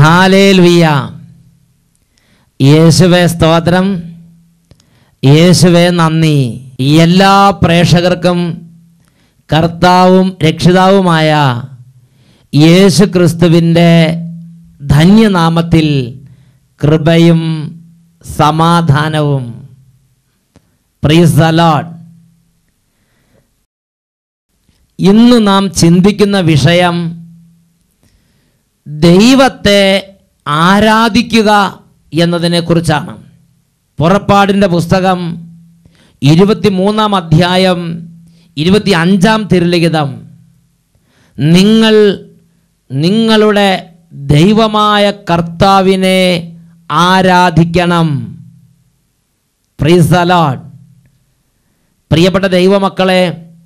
Hallelujah യേശുവെ സ്തോത്രം യേശുവെ നന്ദി എല്ലാ പ്രേക്ഷകർക്കും കർത്താവും രക്ഷിതാവുമായ യേശു ക്രിസ്തുവിൻ്റെ ധന്യനാമത്തിൽ കൃപയും സമാധാനവും പ്രീസ് ദ ലോഡ് ഇന്ന് നാം ചിന്തിക്കുന്ന വിഷയം ദൈവത്തെ ആരാധിക്കുക എന്നതിനെക്കുറിച്ചാണ് പുറപ്പാടിൻ്റെ പുസ്തകം ഇരുപത്തിമൂന്നാം അധ്യായം ഇരുപത്തി അഞ്ചാം തിരുലിഖിതം നിങ്ങൾ നിങ്ങളുടെ ദൈവമായ കർത്താവിനെ ആരാധിക്കണം പ്രീസ് അലോഡ് പ്രിയപ്പെട്ട ദൈവമക്കളെ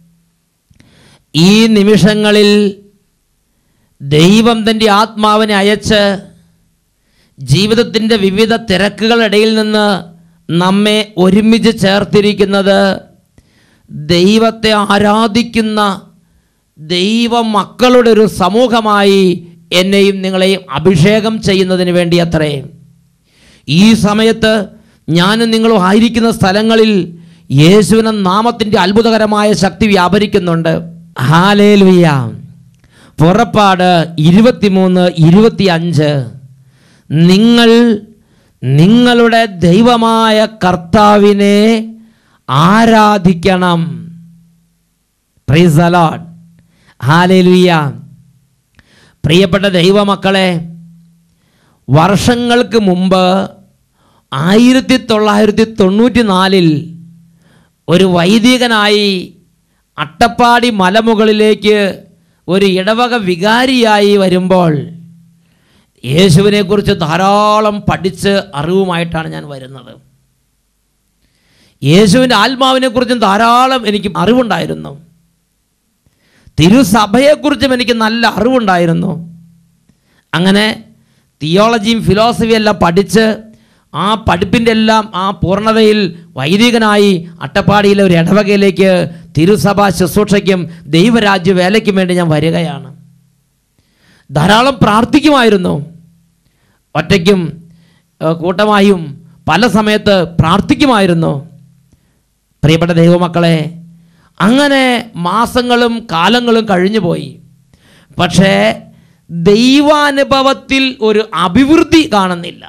ഈ നിമിഷങ്ങളിൽ ദൈവം തൻ്റെ ആത്മാവിനെ അയച്ച് ജീവിതത്തിൻ്റെ വിവിധ തിരക്കുകളിടയിൽ നിന്ന് നമ്മെ ഒരുമിച്ച് ചേർത്തിരിക്കുന്നത് ദൈവത്തെ ആരാധിക്കുന്ന ദൈവ മക്കളുടെ ഒരു സമൂഹമായി എന്നെയും നിങ്ങളെയും അഭിഷേകം ചെയ്യുന്നതിന് വേണ്ടി അത്രേ ഈ സമയത്ത് ഞാനും നിങ്ങളും ആയിരിക്കുന്ന സ്ഥലങ്ങളിൽ യേശുവിന നാമത്തിൻ്റെ അത്ഭുതകരമായ ശക്തി വ്യാപരിക്കുന്നുണ്ട് ഹാലേലുയ്യ പുറപ്പാട് ഇരുപത്തിമൂന്ന് ഇരുപത്തി അഞ്ച് നിങ്ങൾ നിങ്ങളുടെ ദൈവമായ കർത്താവിനെ ആരാധിക്കണം പ്രൈസ് അലോഡ് ഹാലേലുയ്യ പ്രിയപ്പെട്ട ദൈവമക്കളെ വർഷങ്ങൾക്ക് മുമ്പ് ആയിരത്തി തൊള്ളായിരത്തി തൊണ്ണൂറ്റി നാലിൽ ഒരു വൈദികനായി അട്ടപ്പാടി മലമുകളിലേക്ക് ഒരു ഇടവക വികാരിയായി വരുമ്പോൾ യേശുവിനെക്കുറിച്ച് ധാരാളം പഠിച്ച് അറിവുമായിട്ടാണ് ഞാൻ വരുന്നത് യേശുവിൻ്റെ ആത്മാവിനെക്കുറിച്ചും ധാരാളം എനിക്ക് അറിവുണ്ടായിരുന്നു തിരുസഭയെക്കുറിച്ചും എനിക്ക് നല്ല അറിവുണ്ടായിരുന്നു അങ്ങനെ തിയോളജിയും ഫിലോസഫിയും എല്ലാം പഠിച്ച് ആ പഠിപ്പിൻ്റെ എല്ലാം ആ പൂർണ്ണതയിൽ വൈദികനായി അട്ടപ്പാടിയിലെ ഒരു ഇടവകയിലേക്ക് തിരുസഭ ശുശ്രൂഷയ്ക്കും ദൈവരാജ്യ വേലയ്ക്കും വേണ്ടി ഞാൻ വരികയാണ് ധാരാളം പ്രാർത്ഥിക്കുമായിരുന്നു ഒറ്റയ്ക്കും ഏഹ്, കൂട്ടമായും പല സമയത്ത് പ്രാർത്ഥിക്കുമായിരുന്നു പ്രിയപ്പെട്ട ദൈവമക്കളെ അങ്ങനെ മാസങ്ങളും കാലങ്ങളും കഴിഞ്ഞു പോയി പക്ഷേ ദൈവാനുഭവത്തിൽ ഒരു അഭിവൃദ്ധി കാണുന്നില്ല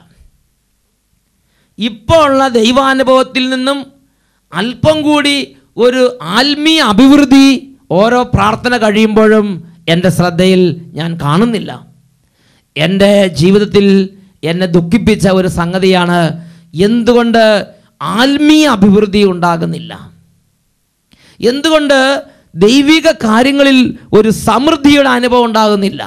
ഇപ്പോൾ ഉള്ള ദൈവാനുഭവത്തിൽ നിന്നും അല്പം കൂടി ഒരു ആത്മീയ അഭിവൃദ്ധി ഓരോ പ്രാർത്ഥന കഴിയുമ്പോഴും എൻ്റെ ശ്രദ്ധയിൽ ഞാൻ കാണുന്നില്ല എൻ്റെ ജീവിതത്തിൽ എന്നെ ദുഃഖിപ്പിച്ച ഒരു സംഗതിയാണ് എന്തുകൊണ്ട് ആത്മീയ അഭിവൃദ്ധി ഉണ്ടാകുന്നില്ല എന്തുകൊണ്ട് ദൈവിക കാര്യങ്ങളിൽ ഒരു സമൃദ്ധിയുടെ അനുഭവം ഉണ്ടാകുന്നില്ല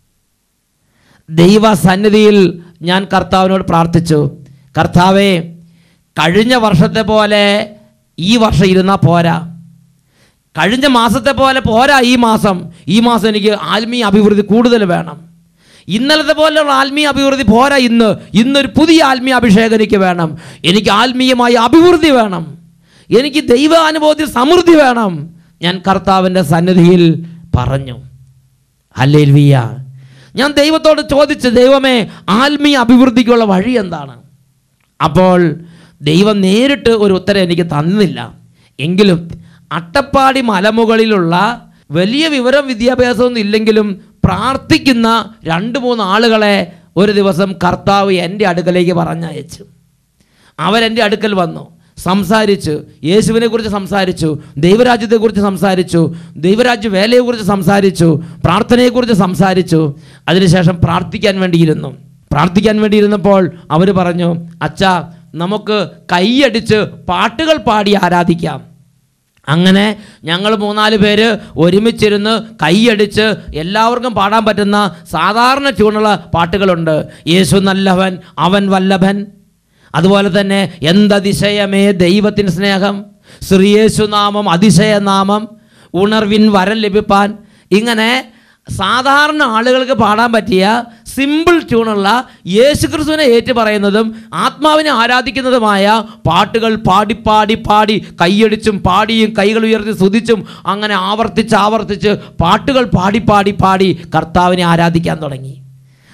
ദൈവ സന്നിധിയിൽ ഞാൻ കർത്താവിനോട് പ്രാർത്ഥിച്ചു കർത്താവേ കഴിഞ്ഞ വർഷത്തെ പോലെ ഈ വർഷം ഇരുന്നാൽ പോരാ കഴിഞ്ഞ മാസത്തെ പോലെ പോരാ ഈ മാസം ഈ മാസം എനിക്ക് ആത്മീയ അഭിവൃദ്ധി കൂടുതൽ വേണം ഇന്നലത്തെ പോലെയുള്ള ആത്മീയ അഭിവൃദ്ധി പോരാ ഇന്ന് ഇന്നൊരു പുതിയ ആത്മീയ അഭിഷേകം എനിക്ക് വേണം എനിക്ക് ആത്മീയമായ അഭിവൃദ്ധി വേണം എനിക്ക് ദൈവാനുഭവത്തിൽ സമൃദ്ധി വേണം ഞാൻ കർത്താവിൻ്റെ സന്നിധിയിൽ പറഞ്ഞു ഹല്ലേൽവിയ ഞാൻ ദൈവത്തോട് ചോദിച്ചു ദൈവമേ ആത്മീയ അഭിവൃദ്ധിക്കുള്ള വഴി എന്താണ് അപ്പോൾ ദൈവം നേരിട്ട് ഒരു ഉത്തരം എനിക്ക് തന്നില്ല എങ്കിലും അട്ടപ്പാടി മലമുകളിലുള്ള വലിയ വിവരം വിദ്യാഭ്യാസമൊന്നും ഇല്ലെങ്കിലും പ്രാർത്ഥിക്കുന്ന രണ്ട് മൂന്ന് ആളുകളെ ഒരു ദിവസം കർത്താവ് എൻ്റെ അടുക്കലേക്ക് പറഞ്ഞയച്ചു അവരെൻ്റെ അടുക്കൽ വന്നു സംസാരിച്ചു യേശുവിനെക്കുറിച്ച് സംസാരിച്ചു ദൈവരാജ്യത്തെക്കുറിച്ച് സംസാരിച്ചു ദൈവരാജ്യ വേലയെക്കുറിച്ച് സംസാരിച്ചു പ്രാർത്ഥനയെക്കുറിച്ച് സംസാരിച്ചു അതിനുശേഷം പ്രാർത്ഥിക്കാൻ വേണ്ടിയിരുന്നു പ്രാർത്ഥിക്കാൻ വേണ്ടിയിരുന്നപ്പോൾ അവർ പറഞ്ഞു അച്ഛാ നമുക്ക് കൈയടിച്ച് പാട്ടുകൾ പാടി ആരാധിക്കാം അങ്ങനെ ഞങ്ങൾ മൂന്നാല് പേര് ഒരുമിച്ചിരുന്ന് കൈയടിച്ച് എല്ലാവർക്കും പാടാൻ പറ്റുന്ന സാധാരണ ട്യൂണുള്ള പാട്ടുകളുണ്ട് യേശു നല്ലവൻ അവൻ വല്ലഭൻ അതുപോലെ തന്നെ എന്തതിശയമേ ദൈവത്തിന് സ്നേഹം ശ്രീയേശു നാമം അതിശയനാമം ഉണർവിൻ വരം ലഭിപ്പാൻ ഇങ്ങനെ സാധാരണ ആളുകൾക്ക് പാടാൻ പറ്റിയ സിമ്പിൾ ട്യൂണുള്ള യേശു ക്രിസ്തുവിനെ ഏറ്റു പറയുന്നതും ആത്മാവിനെ ആരാധിക്കുന്നതുമായ പാട്ടുകൾ പാടി പാടി പാടി കൈയടിച്ചും പാടിയും കൈകൾ ഉയർത്തി സ്തുതിച്ചും അങ്ങനെ ആവർത്തിച്ച് ആവർത്തിച്ച് പാട്ടുകൾ പാടി പാടി പാടി കർത്താവിനെ ആരാധിക്കാൻ തുടങ്ങി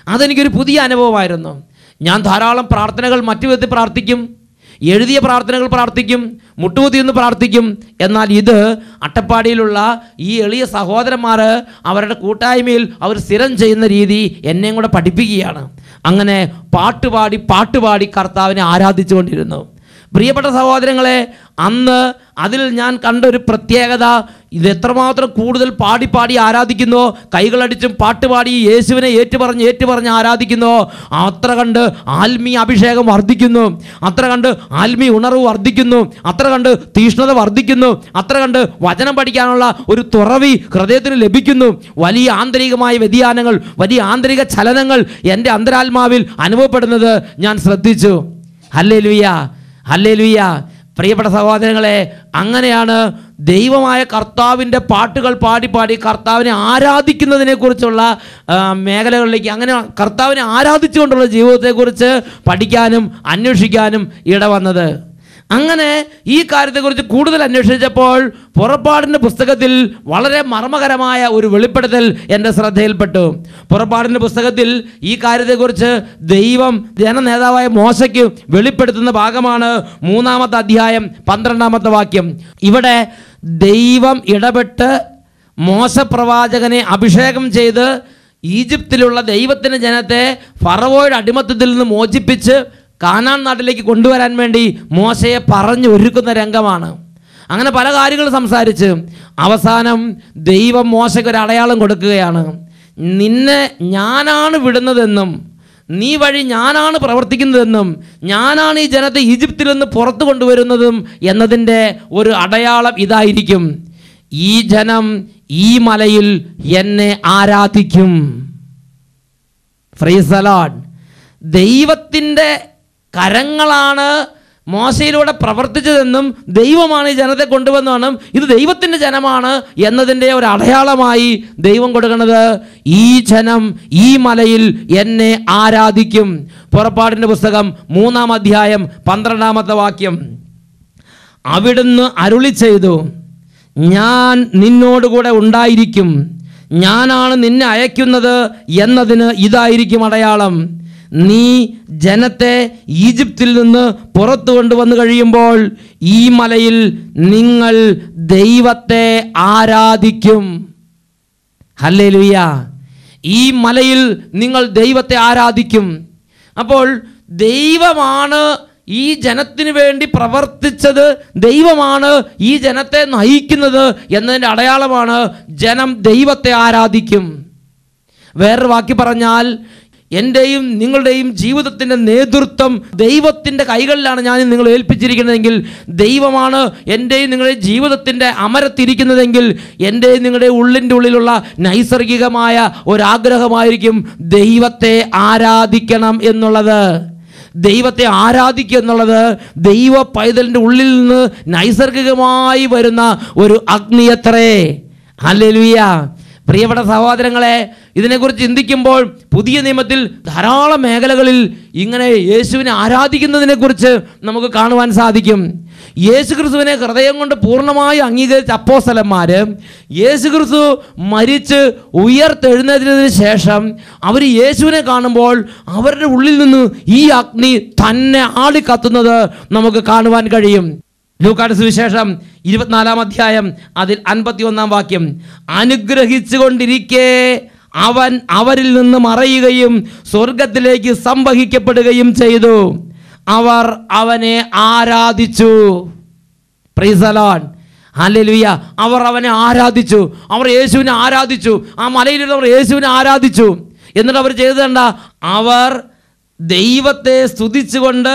അതെനിക്കൊരു പുതിയ അനുഭവമായിരുന്നു ഞാൻ ധാരാളം പ്രാർത്ഥനകൾ മറ്റു വിധത്തിൽ പ്രാർത്ഥിക്കും എഴുതിയ പ്രാർത്ഥനകൾ പ്രാർത്ഥിക്കും മുട്ടുകുത്തിയെന്ന് പ്രാർത്ഥിക്കും എന്നാൽ ഇത് അട്ടപ്പാടിയിലുള്ള ഈ എളിയ സഹോദരന്മാർ അവരുടെ കൂട്ടായ്മയിൽ അവർ സ്ഥിരം ചെയ്യുന്ന രീതി എന്നെയും കൂടെ പഠിപ്പിക്കുകയാണ് അങ്ങനെ പാട്ടുപാടി പാട്ടുപാടി കർത്താവിനെ ആരാധിച്ചുകൊണ്ടിരുന്നു പ്രിയപ്പെട്ട സഹോദരങ്ങളെ അന്ന് അതിൽ ഞാൻ കണ്ട ഒരു പ്രത്യേകത ഇത് എത്രമാത്രം കൂടുതൽ പാടി പാടി ആരാധിക്കുന്നോ കൈകളടിച്ചും പാട്ടുപാടി യേശുവിനെ ഏറ്റുപറഞ്ഞ് ഏറ്റുപറഞ്ഞ് ആരാധിക്കുന്നോ അത്ര കണ്ട് ആത്മീയ അഭിഷേകം വർദ്ധിക്കുന്നു അത്ര കണ്ട് ആത്മീയ ഉണർവ് വർദ്ധിക്കുന്നു അത്ര കണ്ട് തീഷ്ണത വർദ്ധിക്കുന്നു അത്ര കണ്ട് വചനം പഠിക്കാനുള്ള ഒരു തുറവി ഹൃദയത്തിന് ലഭിക്കുന്നു വലിയ ആന്തരികമായ വ്യതിയാനങ്ങൾ വലിയ ആന്തരിക ചലനങ്ങൾ എൻ്റെ അന്തരാത്മാവിൽ അനുഭവപ്പെടുന്നത് ഞാൻ ശ്രദ്ധിച്ചു ഹല്ലേ ഹല്ലേലൂയ പ്രിയപ്പെട്ട സഹോദരങ്ങളെ അങ്ങനെയാണ് ദൈവമായ കർത്താവിൻ്റെ പാട്ടുകൾ പാടി പാടി കർത്താവിനെ ആരാധിക്കുന്നതിനെ കുറിച്ചുള്ള മേഖലകളിലേക്ക് അങ്ങനെ കർത്താവിനെ ആരാധിച്ചുകൊണ്ടുള്ള ജീവിതത്തെക്കുറിച്ച് പഠിക്കാനും അന്വേഷിക്കാനും ഇടവന്നത് അങ്ങനെ ഈ കാര്യത്തെക്കുറിച്ച് കൂടുതൽ അന്വേഷിച്ചപ്പോൾ പുറപ്പാടിൻ്റെ പുസ്തകത്തിൽ വളരെ മർമ്മകരമായ ഒരു വെളിപ്പെടുത്തൽ എൻ്റെ ശ്രദ്ധയിൽപ്പെട്ടു പുറപ്പാടിൻ്റെ പുസ്തകത്തിൽ ഈ കാര്യത്തെക്കുറിച്ച് ദൈവം ജനനേതാവായ മോശയ്ക്ക് വെളിപ്പെടുത്തുന്ന ഭാഗമാണ് മൂന്നാമത്തെ അധ്യായം പന്ത്രണ്ടാമത്തെ വാക്യം ഇവിടെ ദൈവം ഇടപെട്ട് മോശപ്രവാചകനെ അഭിഷേകം ചെയ്ത് ഈജിപ്തിലുള്ള ദൈവത്തിൻ്റെ ജനത്തെ ഫറവോയുടെ അടിമത്തത്തിൽ നിന്ന് മോചിപ്പിച്ച് കാനാൻ നാട്ടിലേക്ക് കൊണ്ടുവരാൻ വേണ്ടി മോശയെ പറഞ്ഞു ഒരുക്കുന്ന രംഗമാണ് അങ്ങനെ പല കാര്യങ്ങൾ സംസാരിച്ച് അവസാനം ദൈവം മോശയ്ക്ക് ഒരു അടയാളം കൊടുക്കുകയാണ് നിന്നെ ഞാനാണ് വിടുന്നതെന്നും നീ വഴി ഞാനാണ് പ്രവർത്തിക്കുന്നതെന്നും ഞാനാണ് ഈ ജനത്തെ ഈജിപ്തിൽ നിന്ന് പുറത്തു കൊണ്ടുവരുന്നതും എന്നതിൻ്റെ ഒരു അടയാളം ഇതായിരിക്കും ഈ ജനം ഈ മലയിൽ എന്നെ ആരാധിക്കും ഫ്രീസലാഡ് ദൈവത്തിൻ്റെ കരങ്ങളാണ് മോശയിലൂടെ പ്രവർത്തിച്ചതെന്നും ദൈവമാണ് ഈ ജനത്തെ കൊണ്ടുവന്നതെന്നും ഇത് ദൈവത്തിൻ്റെ ജനമാണ് എന്നതിൻ്റെ ഒരു അടയാളമായി ദൈവം കൊടുക്കുന്നത് ഈ ജനം ഈ മലയിൽ എന്നെ ആരാധിക്കും പുറപ്പാടിൻ്റെ പുസ്തകം മൂന്നാം അധ്യായം പന്ത്രണ്ടാമത്തെ വാക്യം അവിടുന്ന് അരുളി ചെയ്തു ഞാൻ നിന്നോടുകൂടെ ഉണ്ടായിരിക്കും ഞാനാണ് നിന്നെ അയക്കുന്നത് എന്നതിന് ഇതായിരിക്കും അടയാളം നീ ജനത്തെ ഈജിപ്തിൽ നിന്ന് പുറത്തു കൊണ്ടുവന്നു കഴിയുമ്പോൾ ഈ മലയിൽ നിങ്ങൾ ദൈവത്തെ ആരാധിക്കും ഹല്ലേലൂയ ഈ മലയിൽ നിങ്ങൾ ദൈവത്തെ ആരാധിക്കും അപ്പോൾ ദൈവമാണ് ഈ ജനത്തിന് വേണ്ടി പ്രവർത്തിച്ചത് ദൈവമാണ് ഈ ജനത്തെ നയിക്കുന്നത് എന്നതിൻ്റെ അടയാളമാണ് ജനം ദൈവത്തെ ആരാധിക്കും വേറൊരു വാക്കി പറഞ്ഞാൽ എൻ്റെയും നിങ്ങളുടെയും ജീവിതത്തിൻ്റെ നേതൃത്വം ദൈവത്തിൻ്റെ കൈകളിലാണ് ഞാൻ നിങ്ങൾ ഏൽപ്പിച്ചിരിക്കുന്നതെങ്കിൽ ദൈവമാണ് എൻ്റെയും നിങ്ങളുടെയും ജീവിതത്തിൻ്റെ അമരത്തിരിക്കുന്നതെങ്കിൽ എൻ്റെയും നിങ്ങളുടെ ഉള്ളിൻ്റെ ഉള്ളിലുള്ള നൈസർഗികമായ ഒരാഗ്രഹമായിരിക്കും ദൈവത്തെ ആരാധിക്കണം എന്നുള്ളത് ദൈവത്തെ ആരാധിക്കുക എന്നുള്ളത് ദൈവ പൈതലിൻ്റെ ഉള്ളിൽ നിന്ന് നൈസർഗികമായി വരുന്ന ഒരു അഗ്നിയത്രേ ഹല്ലേലൂയ പ്രിയപ്പെട്ട സഹോദരങ്ങളെ ഇതിനെക്കുറിച്ച് ചിന്തിക്കുമ്പോൾ പുതിയ നിയമത്തിൽ ധാരാളം മേഖലകളിൽ ഇങ്ങനെ യേശുവിനെ ആരാധിക്കുന്നതിനെക്കുറിച്ച് നമുക്ക് കാണുവാൻ സാധിക്കും യേശു ക്രിസ്തുവിനെ ഹൃദയം കൊണ്ട് പൂർണ്ണമായി അംഗീകരിച്ച അപ്പോസ്തലന്മാർ യേശു ക്രിസ്തു മരിച്ച് ഉയർത്തെഴുന്നതിന് ശേഷം അവർ യേശുവിനെ കാണുമ്പോൾ അവരുടെ ഉള്ളിൽ നിന്ന് ഈ അഗ്നി തന്നെ ആളിക്കത്തുന്നത് നമുക്ക് കാണുവാൻ കഴിയും ലൂക്കാട് സുവിശേഷം ഇരുപത്തിനാലാം അധ്യായം അതിൽ അൻപത്തി ഒന്നാം വാക്യം അനുഗ്രഹിച്ചുകൊണ്ടിരിക്കെ അവൻ അവരിൽ നിന്ന് മറയുകയും സ്വർഗത്തിലേക്ക് സംവഹിക്കപ്പെടുകയും ചെയ്തു അവർ അവനെ ആരാധിച്ചു പ്രീസലോൺ ഹല്ലേലൂയ അവർ അവനെ ആരാധിച്ചു അവർ യേശുവിനെ ആരാധിച്ചു ആ മലയിലിരുന്നവർ യേശുവിനെ ആരാധിച്ചു എന്നിട്ട് അവർ ചെയ്തതണ്ട അവർ ദൈവത്തെ സ്തുതിച്ചുകൊണ്ട്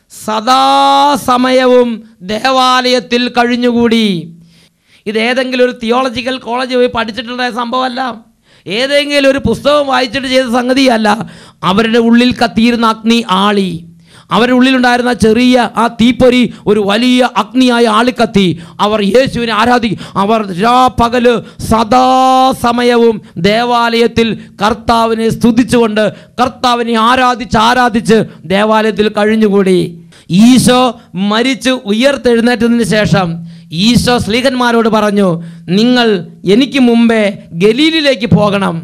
സദാസമയവും ദേവാലയത്തിൽ കഴിഞ്ഞുകൂടി ഇത് ഏതെങ്കിലും ഒരു തിയോളജിക്കൽ കോളേജ് പോയി പഠിച്ചിട്ടുള്ള സംഭവമല്ല ഏതെങ്കിലും ഒരു പുസ്തകം വായിച്ചിട്ട് ചെയ്ത സംഗതിയല്ല അവരുടെ ഉള്ളിൽ കത്തിയിരുന്ന അഗ്നി ആളി അവരുടെ ഉള്ളിലുണ്ടായിരുന്ന ചെറിയ ആ തീപ്പൊരി ഒരു വലിയ അഗ്നിയായി ആളിക്കത്തി അവർ യേശുവിനെ ആരാധിക്കും അവർ രാപ്പകല് സദാസമയവും ദേവാലയത്തിൽ കർത്താവിനെ സ്തുതിച്ചുകൊണ്ട് കർത്താവിനെ ആരാധിച്ച് ആരാധിച്ച് ദേവാലയത്തിൽ കഴിഞ്ഞുകൂടി ഈശോ മരിച്ച് ഉയർത്തെഴുന്നേറ്റതിന് ശേഷം ഈശോ സ്ലീഹന്മാരോട് പറഞ്ഞു നിങ്ങൾ എനിക്ക് മുമ്പേ ഗലീലിലേക്ക് പോകണം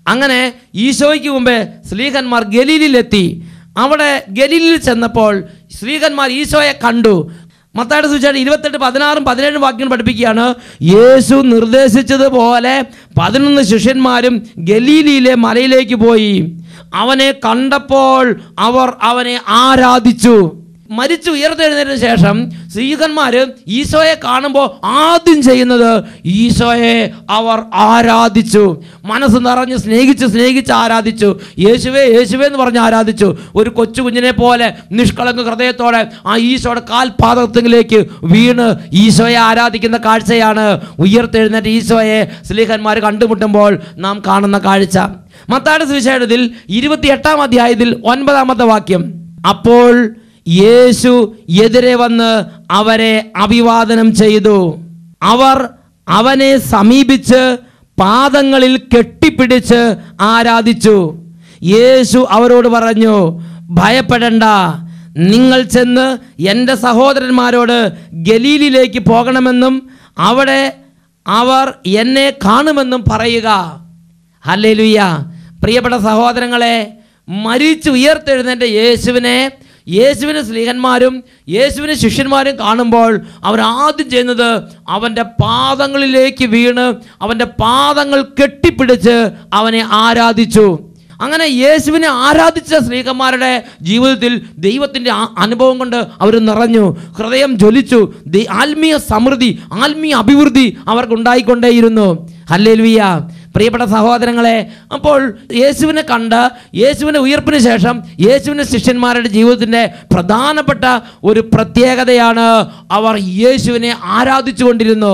അങ്ങനെ ഈശോയ്ക്ക് മുമ്പേ സ്ലീഹന്മാർ ഗലീലിലെത്തി അവിടെ ഗലീലിൽ ചെന്നപ്പോൾ സ്ത്രീകന്മാർ ഈശോയെ കണ്ടു മത്തായുടെ സൂചിച്ചാണ് ഇരുപത്തെട്ട് പതിനാറും പതിനേഴും വാക്യങ്ങൾ പഠിപ്പിക്കുകയാണ് യേശു നിർദ്ദേശിച്ചതുപോലെ പതിനൊന്ന് ശിഷ്യന്മാരും ഗലീലിയിലെ മലയിലേക്ക് പോയി അവനെ കണ്ടപ്പോൾ അവർ അവനെ ആരാധിച്ചു മരിച്ചു ഉയർത്തെഴുന്നതിന് ശേഷം സ്ത്രീകന്മാർ ഈശോയെ കാണുമ്പോൾ ആദ്യം ചെയ്യുന്നത് ഈശോയെ അവർ ആരാധിച്ചു മനസ്സ് നിറഞ്ഞ് സ്നേഹിച്ച് സ്നേഹിച്ച് ആരാധിച്ചു യേശുവേ യേശുവേ എന്ന് പറഞ്ഞ് ആരാധിച്ചു ഒരു കൊച്ചു കുഞ്ഞിനെ പോലെ നിഷ്കളങ്ക ഹൃദയത്തോടെ ആ ഈശോയുടെ കാൽപാദത്തിലേക്ക് വീണ് ഈശോയെ ആരാധിക്കുന്ന കാഴ്ചയാണ് ഉയർത്തെഴുന്നേറ്റ് ഈശോയെ സ്ലീഹന്മാർ കണ്ടുമുട്ടുമ്പോൾ നാം കാണുന്ന കാഴ്ച മത്താട് സുവിശേഷത്തിൽ ഇരുപത്തിയെട്ടാം അധ്യായത്തിൽ ഒൻപതാമത്തെ വാക്യം അപ്പോൾ യേശു എതിരെ വന്ന് അവരെ അഭിവാദനം ചെയ്തു അവർ അവനെ സമീപിച്ച് പാദങ്ങളിൽ കെട്ടിപ്പിടിച്ച് ആരാധിച്ചു യേശു അവരോട് പറഞ്ഞു ഭയപ്പെടണ്ട നിങ്ങൾ ചെന്ന് എൻ്റെ സഹോദരന്മാരോട് ഗലീലിലേക്ക് പോകണമെന്നും അവിടെ അവർ എന്നെ കാണുമെന്നും പറയുക ഹല്ലേലൂയ പ്രിയപ്പെട്ട സഹോദരങ്ങളെ മരിച്ചു ഉയർത്തെഴുന്നേറ്റ യേശുവിനെ യേശുവിന് സ്ത്രീഹന്മാരും യേശുവിന് ശിഷ്യന്മാരും കാണുമ്പോൾ അവർ ആദ്യം ചെയ്യുന്നത് അവൻ്റെ പാദങ്ങളിലേക്ക് വീണ് അവൻ്റെ പാദങ്ങൾ കെട്ടിപ്പിടിച്ച് അവനെ ആരാധിച്ചു അങ്ങനെ യേശുവിനെ ആരാധിച്ച സ്ത്രീകന്മാരുടെ ജീവിതത്തിൽ ദൈവത്തിൻ്റെ ആ അനുഭവം കൊണ്ട് അവർ നിറഞ്ഞു ഹൃദയം ജ്വലിച്ചു ദൈ- ആത്മീയ സമൃദ്ധി ആത്മീയ അഭിവൃദ്ധി അവർക്കുണ്ടായിക്കൊണ്ടേയിരുന്നു ഹല്ലേലൂയ പ്രിയപ്പെട്ട സഹോദരങ്ങളെ അപ്പോൾ യേശുവിനെ കണ്ട് യേശുവിൻ്റെ ഉയർപ്പിന് ശേഷം യേശുവിൻ്റെ ശിഷ്യന്മാരുടെ ജീവിതത്തിൻ്റെ പ്രധാനപ്പെട്ട ഒരു പ്രത്യേകതയാണ് അവർ യേശുവിനെ ആരാധിച്ചു കൊണ്ടിരുന്നു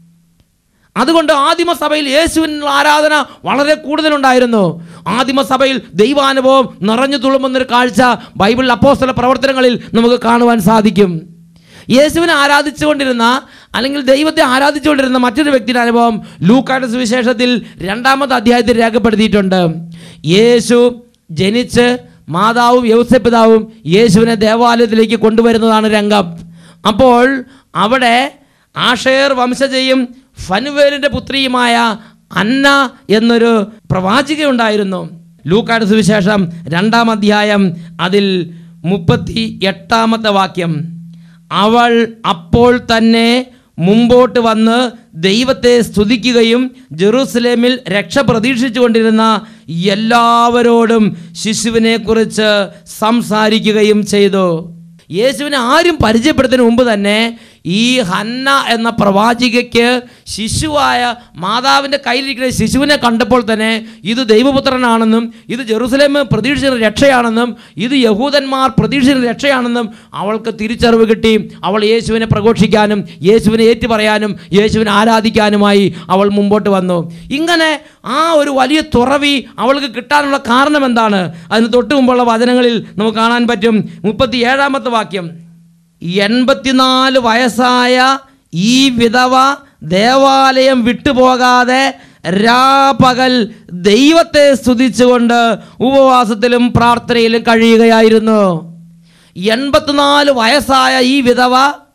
അതുകൊണ്ട് ആദിമസഭയിൽ യേശുവിനുള്ള ആരാധന വളരെ കൂടുതലുണ്ടായിരുന്നു ആദിമസഭയിൽ ദൈവാനുഭവം നിറഞ്ഞു തുളുമ്പുന്നൊരു കാഴ്ച ബൈബിൾ അപ്പോസ്തല പ്രവർത്തനങ്ങളിൽ നമുക്ക് കാണുവാൻ സാധിക്കും യേശുവിനെ ആരാധിച്ചുകൊണ്ടിരുന്ന അല്ലെങ്കിൽ ദൈവത്തെ ആരാധിച്ചുകൊണ്ടിരുന്ന മറ്റൊരു വ്യക്തിയുടെ അനുഭവം ലൂക്കായുടെ സുവിശേഷത്തിൽ രണ്ടാമത്തെ അധ്യായത്തിൽ രേഖപ്പെടുത്തിയിട്ടുണ്ട് യേശു ജനിച്ച് മാതാവും യൗസപിതാവും യേശുവിനെ ദേവാലയത്തിലേക്ക് കൊണ്ടുവരുന്നതാണ് രംഗം അപ്പോൾ അവിടെ ആഷേർ വംശജയും ഫനുവേലിൻ്റെ പുത്രിയുമായ അന്ന എന്നൊരു പ്രവാചികയുണ്ടായിരുന്നു ലൂക്കാട് സുവിശേഷം രണ്ടാം അധ്യായം അതിൽ മുപ്പത്തി എട്ടാമത്തെ വാക്യം അവൾ അപ്പോൾ തന്നെ മുമ്പോട്ട് വന്ന് ദൈവത്തെ സ്തുതിക്കുകയും ജെറൂസലേമിൽ രക്ഷ പ്രതീക്ഷിച്ചുകൊണ്ടിരുന്ന എല്ലാവരോടും ശിശുവിനെക്കുറിച്ച് സംസാരിക്കുകയും ചെയ്തു യേശുവിനെ ആരും പരിചയപ്പെടുത്തുന്നതിന് മുമ്പ് തന്നെ ഈ ഹന്ന എന്ന പ്രവാചികയ്ക്ക് ശിശുവായ മാതാവിൻ്റെ കയ്യിലിരിക്കുന്ന ശിശുവിനെ കണ്ടപ്പോൾ തന്നെ ഇത് ദൈവപുത്രനാണെന്നും ഇത് ജെറുസലേം പ്രതീക്ഷിച്ചിരുന്ന രക്ഷയാണെന്നും ഇത് യഹൂദന്മാർ പ്രതീക്ഷിച്ചിരുന്ന രക്ഷയാണെന്നും അവൾക്ക് തിരിച്ചറിവ് കിട്ടി അവൾ യേശുവിനെ പ്രഘോഷിക്കാനും യേശുവിനെ ഏറ്റുപറയാനും യേശുവിനെ ആരാധിക്കാനുമായി അവൾ മുമ്പോട്ട് വന്നു ഇങ്ങനെ ആ ഒരു വലിയ തുറവി അവൾക്ക് കിട്ടാനുള്ള കാരണം എന്താണ് അതിന് തൊട്ട് മുമ്പുള്ള വചനങ്ങളിൽ നമുക്ക് കാണാൻ പറ്റും മുപ്പത്തി ഏഴാമത്തെ വാക്യം എൺപത്തിനാല് വയസ്സായ ഈ വിധവ ദേവാലയം വിട്ടുപോകാതെ രാപകൽ ദൈവത്തെ സ്തുതിച്ചുകൊണ്ട് ഉപവാസത്തിലും പ്രാർത്ഥനയിലും കഴിയുകയായിരുന്നു എൺപത്തിനാല് വയസ്സായ ഈ വിധവ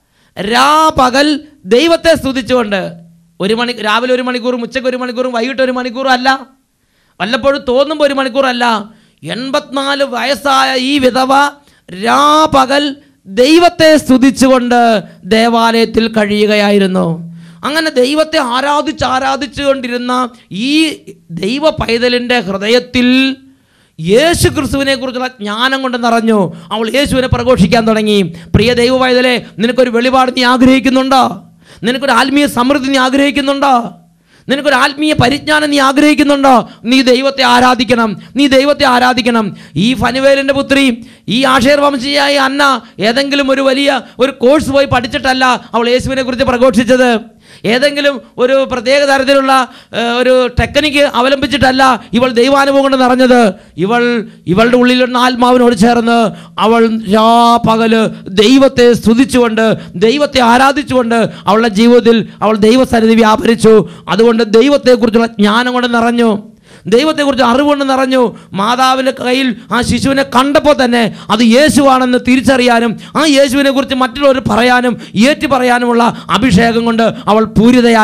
രാപകൽ ദൈവത്തെ സ്തുതിച്ചുകൊണ്ട് ഒരു മണി രാവിലെ ഒരു മണിക്കൂറും ഉച്ചയ്ക്ക് ഒരു മണിക്കൂറും വൈകിട്ട് ഒരു മണിക്കൂറും അല്ല വല്ലപ്പോഴും തോന്നുമ്പോൾ ഒരു മണിക്കൂറല്ല എൺപത്തിനാല് വയസ്സായ ഈ വിധവ രാപകൽ ദൈവത്തെ സ്തുതിച്ചുകൊണ്ട് ദേവാലയത്തിൽ കഴിയുകയായിരുന്നു അങ്ങനെ ദൈവത്തെ ആരാധിച്ച് ആരാധിച്ചു കൊണ്ടിരുന്ന ഈ ദൈവ പൈതലിൻ്റെ ഹൃദയത്തിൽ യേശു ക്രിസ്തുവിനെ കുറിച്ചുള്ള ജ്ഞാനം കൊണ്ട് നിറഞ്ഞു അവൾ യേശുവിനെ പ്രഘോഷിക്കാൻ തുടങ്ങി പ്രിയ ദൈവ പൈതലെ നിനക്കൊരു വെളിപാട് നീ ആഗ്രഹിക്കുന്നുണ്ടോ നിനക്കൊരു ആത്മീയ സമൃദ്ധി നീ ആഗ്രഹിക്കുന്നുണ്ടോ നിനക്കൊരു ആത്മീയ പരിജ്ഞാനം നീ ആഗ്രഹിക്കുന്നുണ്ടോ നീ ദൈവത്തെ ആരാധിക്കണം നീ ദൈവത്തെ ആരാധിക്കണം ഈ ഫനുവേലിൻ്റെ പുത്രി ഈ ആഷേർ വംശീയായ അന്ന ഏതെങ്കിലും ഒരു വലിയ ഒരു കോഴ്സ് പോയി പഠിച്ചിട്ടല്ല അവൾ യേശുവിനെ കുറിച്ച് പ്രഘോഷിച്ചത് ഏതെങ്കിലും ഒരു പ്രത്യേക തരത്തിലുള്ള ഏഹ്, ഒരു ടെക്നിക്ക് അവലംബിച്ചിട്ടല്ല ഇവൾ ദൈവാനുഭവം കൊണ്ട് നിറഞ്ഞത് ഇവൾ ഇവളുടെ ഉള്ളിലുള്ള ആത്മാവിനോട് ചേർന്ന് അവൾ പകല് ദൈവത്തെ സ്തുതിച്ചുകൊണ്ട് ദൈവത്തെ ആരാധിച്ചുകൊണ്ട് അവളുടെ ജീവിതത്തിൽ അവൾ ദൈവസന്നിധി വ്യാപരിച്ചു അതുകൊണ്ട് ദൈവത്തെക്കുറിച്ചുള്ള ജ്ഞാനം കൊണ്ട് നിറഞ്ഞു ദൈവത്തെക്കുറിച്ച് അറിവുകൊണ്ട് നിറഞ്ഞു മാതാവിൻ്റെ കയ്യിൽ ആ ശിശുവിനെ കണ്ടപ്പോൾ തന്നെ അത് യേശുവാണെന്ന് തിരിച്ചറിയാനും ആ യേശുവിനെ കുറിച്ച് മറ്റുള്ളവർ പറയാനും ഏറ്റു പറയാനുമുള്ള അഭിഷേകം കൊണ്ട് അവൾ പൂരിതയായി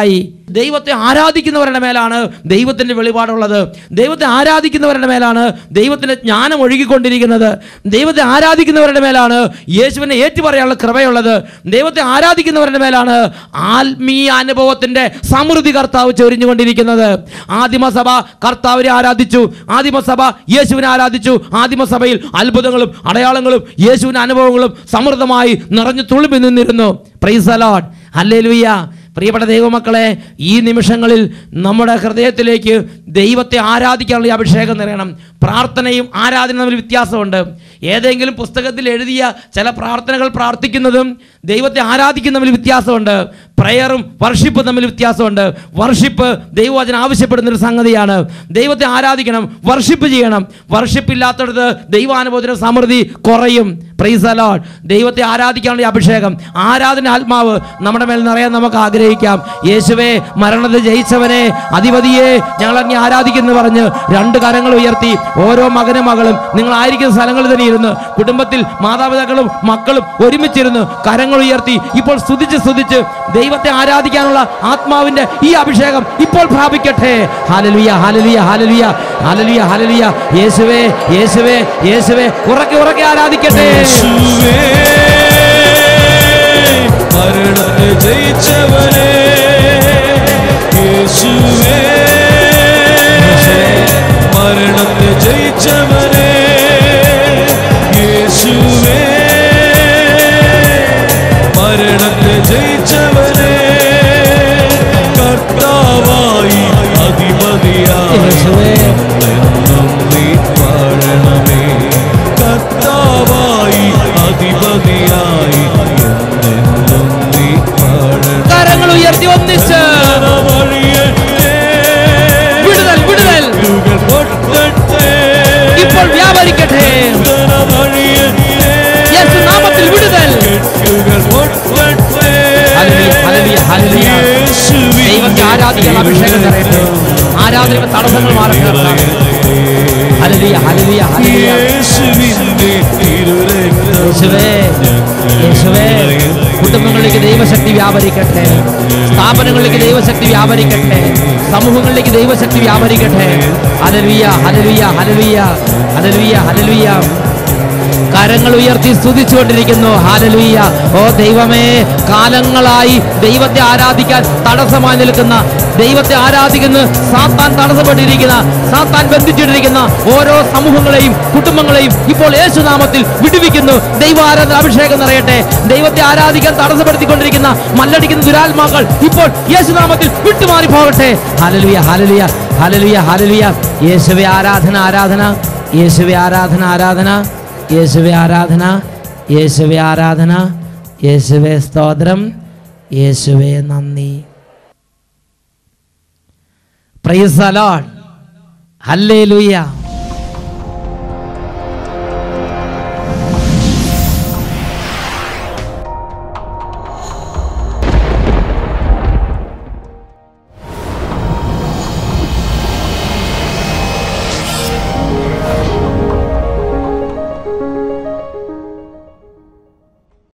ദൈവത്തെ ആരാധിക്കുന്നവരുടെ മേലാണ് ദൈവത്തിൻ്റെ വെളിപാടുള്ളത് ദൈവത്തെ ആരാധിക്കുന്നവരുടെ മേലാണ് ദൈവത്തിൻ്റെ ജ്ഞാനം ഒഴുകിക്കൊണ്ടിരിക്കുന്നത് ദൈവത്തെ ആരാധിക്കുന്നവരുടെ മേലാണ് യേശുവിനെ ഏറ്റുപറയാനുള്ള കൃപയുള്ളത് ദൈവത്തെ ആരാധിക്കുന്നവരുടെ മേലാണ് ആത്മീയ അനുഭവത്തിൻ്റെ സമൃദ്ധി കർത്താവ് ചൊരിഞ്ഞുകൊണ്ടിരിക്കുന്നത് ആദിമസഭ കർത്താവിനെ ആരാധിച്ചു ആദിമസഭ യേശുവിനെ ആരാധിച്ചു ആദിമസഭയിൽ അത്ഭുതങ്ങളും അടയാളങ്ങളും യേശുവിൻ്റെ അനുഭവങ്ങളും സമൃദ്ധമായി നിറഞ്ഞു തുളുമ്പി നിന്നിരുന്നു പ്രൈസ് അലോട്ട് ഹല്ലേലൂയ പ്രിയപ്പെട്ട ദൈവമക്കളെ ഈ നിമിഷങ്ങളിൽ നമ്മുടെ ഹൃദയത്തിലേക്ക് ദൈവത്തെ ആരാധിക്കാനുള്ള ഈ അഭിഷേകം നിറയണം പ്രാർത്ഥനയും ആരാധനയും തമ്മിൽ വ്യത്യാസമുണ്ട് ഏതെങ്കിലും പുസ്തകത്തിൽ എഴുതിയ ചില പ്രാർത്ഥനകൾ പ്രാർത്ഥിക്കുന്നതും ദൈവത്തെ ആരാധിക്കുന്ന തമ്മിൽ വ്യത്യാസമുണ്ട് പ്രയറും വർഷിപ്പും തമ്മിൽ വ്യത്യാസമുണ്ട് വർഷിപ്പ് ദൈവവചനം ആവശ്യപ്പെടുന്ന ഒരു സംഗതിയാണ് ദൈവത്തെ ആരാധിക്കണം വർഷിപ്പ് ചെയ്യണം വർഷിപ്പ് ഇല്ലാത്തടത്ത് ദൈവാനുഭവത്തിന് സമൃദ്ധി കുറയും പ്രൈസ് അലോട്ട് ദൈവത്തെ ആരാധിക്കാനുള്ള ഈ അഭിഷേകം ആരാധന ആത്മാവ് നമ്മുടെ മേൽ നിറയാൻ നമുക്ക് ആഗ്രഹിക്കാം യേശുവേ മരണത്തെ ജയിച്ചവനെ അധിപതിയെ ഞങ്ങൾ അങ്ങ് ആരാധിക്കുന്നു പറഞ്ഞ് രണ്ട് കരങ്ങൾ ഉയർത്തി ഓരോ മകനും മകളും നിങ്ങൾ ആയിരിക്കുന്ന സ്ഥലങ്ങളിൽ തന്നെ ഇരുന്ന് കുടുംബത്തിൽ മാതാപിതാക്കളും മക്കളും ഒരുമിച്ചിരുന്ന് കരങ്ങൾ ഉയർത്തി ഇപ്പോൾ സ്തുതിച്ച് സ്തുതിച്ച് ദൈവത്തെ ആരാധിക്കാനുള്ള ആത്മാവിന്റെ ഈ അഭിഷേകം ഇപ്പോൾ പ്രാപിക്കട്ടെ ഹാലലുയ ഹാലലുയ ഹാലലുയ ഹാലലുയ ഹാലലുയ യേശുവേ യേശുവേ യേശുവേ ഉറക്കെ ഉറക്കെ ആരാധിക്കട്ടെ യേശുവേ മരണത്തെ ജയിച്ചവനെ യേശുവേ മരണത്തെ ജയിച്ചവനെ യേശുവേ മരണത്തെ ജയിച്ചവനെ കർത്താവായി അധിപതിയായി യേശുവേ. എന്നും നീ വാഴണമേ കർത്താവായി അധിപതിയായി എന്നെന്നും നീ വാഴണം കരങ്ങൾ ഉയർത്തി ഒന്നിച്ച് വിടുതൽ വിടുതൽ ഇപ്പോൾ വ്യാപരിക്കട്ടെ യേശു നാമത്തിൽ വിടുതൽ ഹല്ലേലൂയ, ഹല്ലേലൂയ, ഹല്ലേലൂയ. ദൈവത്തെ ആരാധിക്കാൻ അഭിഷേകം നിറയട്ടെ ആരാധന തടസ്സങ്ങൾ മാറട്ടെ കർത്താവേ. ഹല്ലേലൂയ, ഹല്ലേലൂയ, ഹല്ലേലൂയ. യേശുവേ യേശുവേ കുടുംബങ്ങളിലേക്ക് ദൈവശക്തി വ്യാപരിക്കട്ടെ സ്ഥാപനങ്ങളിലേക്ക് ദൈവശക്തി വ്യാപരിക്കട്ടെ സമൂഹങ്ങളിലേക്ക് ദൈവശക്തി വ്യാപരിക്കട്ടെ ഹലലുയ ഹലലുയ ഹലലുയ ഹലലുയ ഹലലുയ കരങ്ങൾ ഉയർത്തി സ്തുതിച്ചുകൊണ്ടിരിക്കുന്നു ഹാലലുയ്യ ഓ ദൈവമേ കാലങ്ങളായി ദൈവത്തെ ആരാധിക്കാൻ തടസ്സമായി നിൽക്കുന്ന ദൈവത്തെ ആരാധിക്കുന്ന സാത്താൻ തടസ്സപ്പെട്ടിരിക്കുന്ന സാത്താൻ ബന്ധിച്ചിട്ടിരിക്കുന്ന ഓരോ സമൂഹങ്ങളെയും കുടുംബങ്ങളെയും ഇപ്പോൾ യേശുനാമത്തിൽ വിടുവിക്കുന്നു ദൈവ ആരാധന അഭിഷേകം നിറയട്ടെ ദൈവത്തെ ആരാധിക്കാൻ തടസ്സപ്പെടുത്തിക്കൊണ്ടിരിക്കുന്ന മല്ലടിക്കുന്ന ദുരാത്മാക്കൾ ഇപ്പോൾ യേശുനാമത്തിൽ വിട്ടുമാറി പോകട്ടെ ഹാലലുയ ഹാലലുയ ഹാലലുയ ഹാലലുയ യേശുവെ ആരാധന ആരാധന യേശുവെ ആരാധന ആരാധന യേശുവെ ആരാധന യേശുവെ ആരാധന യേശുവെ സ്തോത്രം യേശുവെ നന്ദി പ്രൈസ് അലോഡ് ഹല്ലേലൂയ